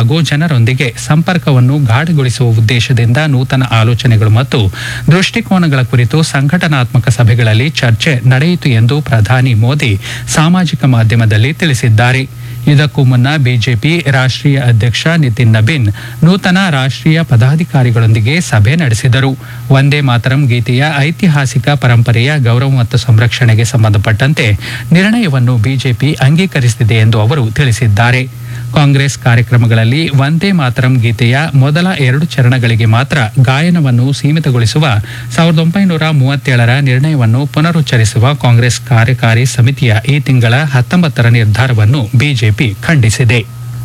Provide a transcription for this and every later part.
ಹಾಗೂ ಜನರೊಂದಿಗೆ ಸಂಪರ್ಕವನ್ನು ಗಾಢಗೊಳಿಸುವ ಉದ್ದೇಶದಿಂದ ನೂತನ ಆಲೋಚನೆಗಳು ಮತ್ತು ದೃಷ್ಟಿಕೋನಗಳ ಕುರಿತು ಸಂಘಟನಾತ್ಮಕ ಸಭೆಗಳಲ್ಲಿ ಚರ್ಚೆ ನಡೆಯಿತು ಎಂದು ಪ್ರಧಾನಿ ಮೋದಿ ಸಾಮಾಜಿಕ ಮಾಧ್ಯಮದಲ್ಲಿ ತಿಳಿಸಿದ್ದಾರೆ ಇದಕ್ಕೂ ಮುನ್ನ ಬಿಜೆಪಿ ರಾಷ್ಟ್ರೀಯ ಅಧ್ಯಕ್ಷ ನಿತಿನ್ ನಬೀನ್ ನೂತನ ರಾಷ್ಟ್ರೀಯ ಪದಾಧಿಕಾರಿಗಳೊಂದಿಗೆ ಸಭೆ ನಡೆಸಿದರು ಒಂದೇ ಮಾತರಂ ಗೀತೆಯ ಐತಿಹಾಸಿಕ ಪರಂಪರೆಯ ಗೌರವ ಮತ್ತು ಸಂರಕ್ಷಣೆಗೆ ಸಂಬಂಧಪಟ್ಟಂತೆ ನಿರ್ಣಯವನ್ನು ಬಿಜೆಪಿ ಅಂಗೀಕರಿಸಿದೆ ಎಂದು ಅವರು ತಿಳಿಸಿದ್ದಾರೆ ಕಾಂಗ್ರೆಸ್ ಕಾರ್ಯಕ್ರಮಗಳಲ್ಲಿ ವಂದೇ ಮಾತರಂ ಗೀತೆಯ ಮೊದಲ ಎರಡು ಚರಣಗಳಿಗೆ ಮಾತ್ರ ಗಾಯನವನ್ನು ಸೀಮಿತಗೊಳಿಸುವ ಸಾವಿರದ ಒಂಬೈನೂರ ಮೂವತ್ತೇಳರ ನಿರ್ಣಯವನ್ನು ಪುನರುಚ್ಚರಿಸುವ ಕಾಂಗ್ರೆಸ್ ಕಾರ್ಯಕಾರಿ ಸಮಿತಿಯ ಈ ತಿಂಗಳ ಹತ್ತೊಂಬತ್ತರ ನಿರ್ಧಾರವನ್ನು ಬಿಜೆಪಿ ಖಂಡಿಸಿದೆ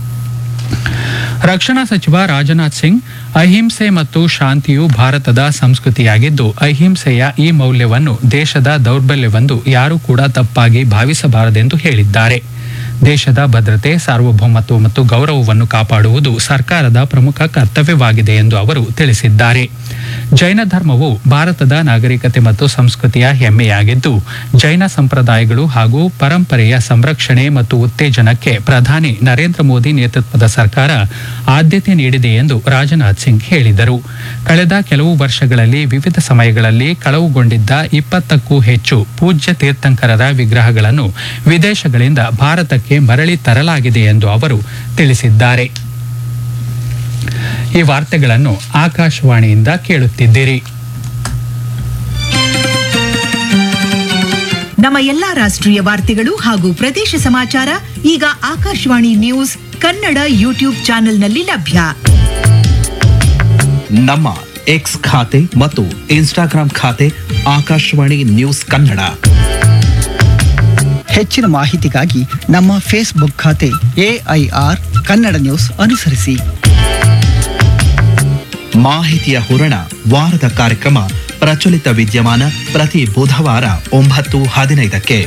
ರಕ್ಷಣಾ ಸಚಿವ ರಾಜನಾಥ್ ಸಿಂಗ್ ಅಹಿಂಸೆ ಮತ್ತು ಶಾಂತಿಯು ಭಾರತದ ಸಂಸ್ಕೃತಿಯಾಗಿದ್ದು ಅಹಿಂಸೆಯ ಈ ಮೌಲ್ಯವನ್ನು ದೇಶದ ದೌರ್ಬಲ್ಯವೆಂದು ಯಾರೂ ಕೂಡ ತಪ್ಪಾಗಿ ಭಾವಿಸಬಾರದೆಂದು ಹೇಳಿದ್ದಾರೆ ದೇಶದ ಭದ್ರತೆ ಸಾರ್ವಭೌಮತ್ವ ಮತ್ತು ಗೌರವವನ್ನು ಕಾಪಾಡುವುದು ಸರ್ಕಾರದ ಪ್ರಮುಖ ಕರ್ತವ್ಯವಾಗಿದೆ ಎಂದು ಅವರು ತಿಳಿಸಿದ್ದಾರೆ ಜೈನ ಧರ್ಮವು ಭಾರತದ ನಾಗರಿಕತೆ ಮತ್ತು ಸಂಸ್ಕೃತಿಯ ಹೆಮ್ಮೆಯಾಗಿದ್ದು ಜೈನ ಸಂಪ್ರದಾಯಗಳು ಹಾಗೂ ಪರಂಪರೆಯ ಸಂರಕ್ಷಣೆ ಮತ್ತು ಉತ್ತೇಜನಕ್ಕೆ ಪ್ರಧಾನಿ ನರೇಂದ್ರ ಮೋದಿ ನೇತೃತ್ವದ ಸರ್ಕಾರ ಆದ್ಯತೆ ನೀಡಿದೆ ಎಂದು ರಾಜನಾಥ್ ಸಿಂಗ್ ಹೇಳಿದರು ಕಳೆದ ಕೆಲವು ವರ್ಷಗಳಲ್ಲಿ ವಿವಿಧ ಸಮಯಗಳಲ್ಲಿ ಕಳವುಗೊಂಡಿದ್ದ ಇಪ್ಪತ್ತಕ್ಕೂ ಹೆಚ್ಚು ಪೂಜ್ಯ ತೀರ್ಥಂಕರರ ವಿಗ್ರಹಗಳನ್ನು ವಿದೇಶಗಳಿಂದ ಭಾರತಕ್ಕೆ ಮರಳಿ ತರಲಾಗಿದೆ ಎಂದು ಅವರು ತಿಳಿಸಿದ್ದಾರೆ ಈ ವಾರ್ತೆಗಳನ್ನು ಆಕಾಶವಾಣಿಯಿಂದ ಕೇಳುತ್ತಿದ್ದೀರಿ ನಮ್ಮ ಎಲ್ಲಾ ರಾಷ್ಟ್ರೀಯ ವಾರ್ತೆಗಳು ಹಾಗೂ ಪ್ರದೇಶ ಸಮಾಚಾರ ಈಗ ಆಕಾಶವಾಣಿ ನ್ಯೂಸ್ ಕನ್ನಡ ಯೂಟ್ಯೂಬ್ ಚಾನೆಲ್ನಲ್ಲಿ ಲಭ್ಯ ನಮ್ಮ ಎಕ್ಸ್ ಖಾತೆ ಮತ್ತು ಇನ್ಸ್ಟಾಗ್ರಾಂ ಖಾತೆ ಆಕಾಶವಾಣಿ ನ್ಯೂಸ್ ಕನ್ನಡ ಹೆಚ್ಚಿನ ಮಾಹಿತಿಗಾಗಿ ನಮ್ಮ ಫೇಸ್ಬುಕ್ ಖಾತೆ ಎಐಆರ್ ಕನ್ನಡ ನ್ಯೂಸ್ ಅನುಸರಿಸಿ ಮಾಹಿತಿಯ ಹೂರಣ ವಾರದ ಕಾರ್ಯಕ್ರಮ ಪ್ರಚಲಿತ ವಿದ್ಯಮಾನ ಪ್ರತಿ ಬುಧವಾರ ಒಂಬತ್ತು ಹದಿನೈದಕ್ಕೆ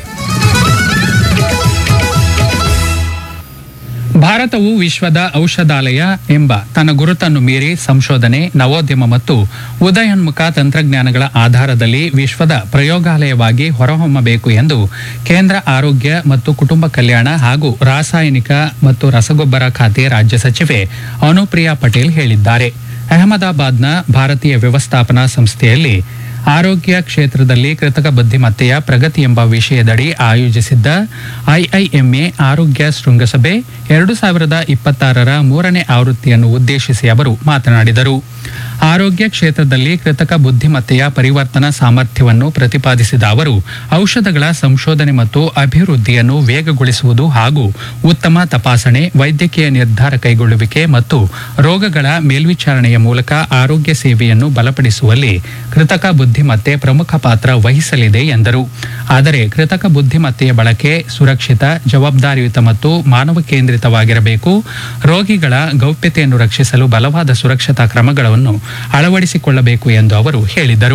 ಭಾರತವು ವಿಶ್ವದ ಔಷಧಾಲಯ ಎಂಬ ತನ್ನ ಗುರುತನ್ನು ಮೀರಿ ಸಂಶೋಧನೆ ನವೋದ್ಯಮ ಮತ್ತು ಉದಯೋನ್ಮುಖ ತಂತ್ರಜ್ಞಾನಗಳ ಆಧಾರದಲ್ಲಿ ವಿಶ್ವದ ಪ್ರಯೋಗಾಲಯವಾಗಿ ಹೊರಹೊಮ್ಮಬೇಕು ಎಂದು ಕೇಂದ್ರ ಆರೋಗ್ಯ ಮತ್ತು ಕುಟುಂಬ ಕಲ್ಯಾಣ ಹಾಗೂ ರಾಸಾಯನಿಕ ಮತ್ತು ರಸಗೊಬ್ಬರ ಖಾತೆ ರಾಜ್ಯ ಸಚಿವೆ ಅನುಪ್ರಿಯಾ ಪಟೇಲ್ ಹೇಳಿದ್ದಾರೆ ಅಹಮದಾಬಾದ್ನ ಭಾರತೀಯ ವ್ಯವಸ್ಥಾಪನಾ ಸಂಸ್ಥೆಯಲ್ಲಿ ಆರೋಗ್ಯ ಕ್ಷೇತ್ರದಲ್ಲಿ ಕೃತಕ ಬುದ್ಧಿಮತ್ತೆಯ ಪ್ರಗತಿ ಎಂಬ ವಿಷಯದಡಿ ಆಯೋಜಿಸಿದ್ದ ಐಐಎಂಎ ಆರೋಗ್ಯ ಶೃಂಗಸಭೆ ಎರಡು ಸಾವಿರದ ಇಪ್ಪತ್ತಾರರ ಮೂರನೇ ಆವೃತ್ತಿಯನ್ನು ಉದ್ದೇಶಿಸಿ ಅವರು ಮಾತನಾಡಿದರು ಆರೋಗ್ಯ ಕ್ಷೇತ್ರದಲ್ಲಿ ಕೃತಕ ಬುದ್ಧಿಮತ್ತೆಯ ಪರಿವರ್ತನಾ ಸಾಮರ್ಥ್ಯವನ್ನು ಪ್ರತಿಪಾದಿಸಿದ ಅವರು ಔಷಧಗಳ ಸಂಶೋಧನೆ ಮತ್ತು ಅಭಿವೃದ್ಧಿಯನ್ನು ವೇಗಗೊಳಿಸುವುದು ಹಾಗೂ ಉತ್ತಮ ತಪಾಸಣೆ ವೈದ್ಯಕೀಯ ನಿರ್ಧಾರ ಕೈಗೊಳ್ಳುವಿಕೆ ಮತ್ತು ರೋಗಗಳ ಮೇಲ್ವಿಚಾರಣೆಯ ಮೂಲಕ ಆರೋಗ್ಯ ಸೇವೆಯನ್ನು ಬಲಪಡಿಸುವಲ್ಲಿ ಕೃತಕ ಬುದ್ಧಿಮತ್ತೆ ಪ್ರಮುಖ ಪಾತ್ರ ವಹಿಸಲಿದೆ ಎಂದರು ಆದರೆ ಕೃತಕ ಬುದ್ಧಿಮತ್ತೆಯ ಬಳಕೆ ಸುರಕ್ಷಿತ ಜವಾಬ್ದಾರಿಯುತ ಮತ್ತು ಮಾನವ ಕೇಂದ್ರಿತವಾಗಿರಬೇಕು ರೋಗಿಗಳ ಗೌಪ್ಯತೆಯನ್ನು ರಕ್ಷಿಸಲು ಬಲವಾದ ಸುರಕ್ಷತಾ ಕ್ರಮಗಳನ್ನು ಅಳವಡಿಸಿಕೊಳ್ಳಬೇಕು ಎಂದು ಅವರು ಹೇಳಿದರು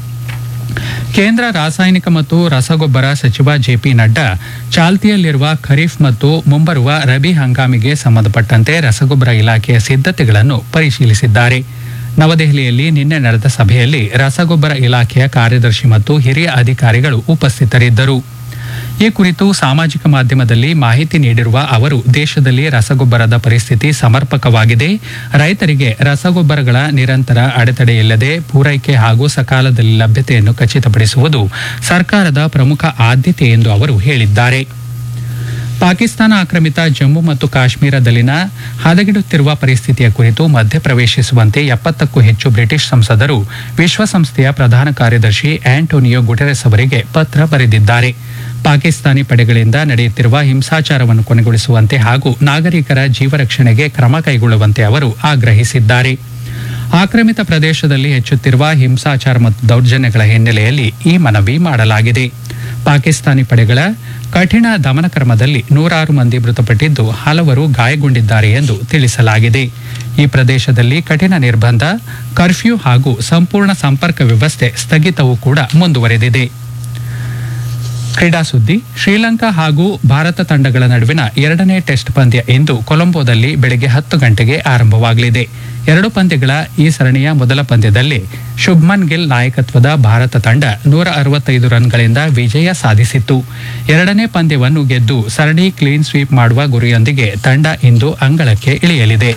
ಕೇಂದ್ರ ರಾಸಾಯನಿಕ ಮತ್ತು ರಸಗೊಬ್ಬರ ಸಚಿವ ಜೆಪಿ ನಡ್ಡಾ ಚಾಲ್ತಿಯಲ್ಲಿರುವ ಖರೀಫ್ ಮತ್ತು ಮುಂಬರುವ ರಬಿ ಹಂಗಾಮಿಗೆ ಸಂಬಂಧಪಟ್ಟಂತೆ ರಸಗೊಬ್ಬರ ಇಲಾಖೆಯ ಸಿದ್ಧತೆಗಳನ್ನು ಪರಿಶೀಲಿಸಿದ್ದಾರೆ ನವದೆಹಲಿಯಲ್ಲಿ ನಿನ್ನೆ ನಡೆದ ಸಭೆಯಲ್ಲಿ ರಸಗೊಬ್ಬರ ಇಲಾಖೆಯ ಕಾರ್ಯದರ್ಶಿ ಮತ್ತು ಹಿರಿಯ ಅಧಿಕಾರಿಗಳು ಉಪಸ್ಥಿತರಿದ್ದರು ಈ ಕುರಿತು ಸಾಮಾಜಿಕ ಮಾಧ್ಯಮದಲ್ಲಿ ಮಾಹಿತಿ ನೀಡಿರುವ ಅವರು ದೇಶದಲ್ಲಿ ರಸಗೊಬ್ಬರದ ಪರಿಸ್ಥಿತಿ ಸಮರ್ಪಕವಾಗಿದೆ ರೈತರಿಗೆ ರಸಗೊಬ್ಬರಗಳ ನಿರಂತರ ಅಡೆತಡೆಯಿಲ್ಲದೆ ಪೂರೈಕೆ ಹಾಗೂ ಸಕಾಲದಲ್ಲಿ ಲಭ್ಯತೆಯನ್ನು ಖಚಿತಪಡಿಸುವುದು ಸರ್ಕಾರದ ಪ್ರಮುಖ ಆದ್ಯತೆ ಎಂದು ಅವರು ಹೇಳಿದ್ದಾರೆ ಪಾಕಿಸ್ತಾನ ಆಕ್ರಮಿತ ಜಮ್ಮು ಮತ್ತು ಕಾಶ್ಮೀರದಲ್ಲಿನ ಹದಗೆಡುತ್ತಿರುವ ಪರಿಸ್ಥಿತಿಯ ಕುರಿತು ಮಧ್ಯಪ್ರವೇಶಿಸುವಂತೆ ಎಪ್ಪತ್ತಕ್ಕೂ ಹೆಚ್ಚು ಬ್ರಿಟಿಷ್ ಸಂಸದರು ವಿಶ್ವಸಂಸ್ಥೆಯ ಪ್ರಧಾನ ಕಾರ್ಯದರ್ಶಿ ಆಂಟೋನಿಯೋ ಗುಟೆರೆಸ್ ಅವರಿಗೆ ಪತ್ರ ಬರೆದಿದ್ದಾರೆ ಪಾಕಿಸ್ತಾನಿ ಪಡೆಗಳಿಂದ ನಡೆಯುತ್ತಿರುವ ಹಿಂಸಾಚಾರವನ್ನು ಕೊನೆಗೊಳಿಸುವಂತೆ ಹಾಗೂ ನಾಗರಿಕರ ಜೀವರಕ್ಷಣೆಗೆ ಕ್ರಮ ಕೈಗೊಳ್ಳುವಂತೆ ಅವರು ಆಗ್ರಹಿಸಿದ್ದಾರೆ ಆಕ್ರಮಿತ ಪ್ರದೇಶದಲ್ಲಿ ಹೆಚ್ಚುತ್ತಿರುವ ಹಿಂಸಾಚಾರ ಮತ್ತು ದೌರ್ಜನ್ಯಗಳ ಹಿನ್ನೆಲೆಯಲ್ಲಿ ಈ ಮನವಿ ಮಾಡಲಾಗಿದೆ ಪಾಕಿಸ್ತಾನಿ ಪಡೆಗಳ ಕಠಿಣ ದಮನಕ್ರಮದಲ್ಲಿ ನೂರಾರು ಮಂದಿ ಮೃತಪಟ್ಟಿದ್ದು ಹಲವರು ಗಾಯಗೊಂಡಿದ್ದಾರೆ ಎಂದು ತಿಳಿಸಲಾಗಿದೆ ಈ ಪ್ರದೇಶದಲ್ಲಿ ಕಠಿಣ ನಿರ್ಬಂಧ ಕರ್ಫ್ಯೂ ಹಾಗೂ ಸಂಪೂರ್ಣ ಸಂಪರ್ಕ ವ್ಯವಸ್ಥೆ ಸ್ಥಗಿತವೂ ಕೂಡ ಮುಂದುವರೆದಿದೆ ಕ್ರೀಡಾ ಸುದ್ದಿ ಶ್ರೀಲಂಕಾ ಹಾಗೂ ಭಾರತ ತಂಡಗಳ ನಡುವಿನ ಎರಡನೇ ಟೆಸ್ಟ್ ಪಂದ್ಯ ಇಂದು ಕೊಲಂಬೋದಲ್ಲಿ ಬೆಳಗ್ಗೆ ಹತ್ತು ಗಂಟೆಗೆ ಆರಂಭವಾಗಲಿದೆ ಎರಡು ಪಂದ್ಯಗಳ ಈ ಸರಣಿಯ ಮೊದಲ ಪಂದ್ಯದಲ್ಲಿ ಶುಭ್ಮನ್ ಗಿಲ್ ನಾಯಕತ್ವದ ಭಾರತ ತಂಡ ನೂರ ಅರವತ್ತೈದು ರನ್ಗಳಿಂದ ವಿಜಯ ಸಾಧಿಸಿತ್ತು ಎರಡನೇ ಪಂದ್ಯವನ್ನು ಗೆದ್ದು ಸರಣಿ ಕ್ಲೀನ್ ಸ್ವೀಪ್ ಮಾಡುವ ಗುರಿಯೊಂದಿಗೆ ತಂಡ ಇಂದು ಅಂಗಳಕ್ಕೆ ಇಳಿಯಲಿದೆ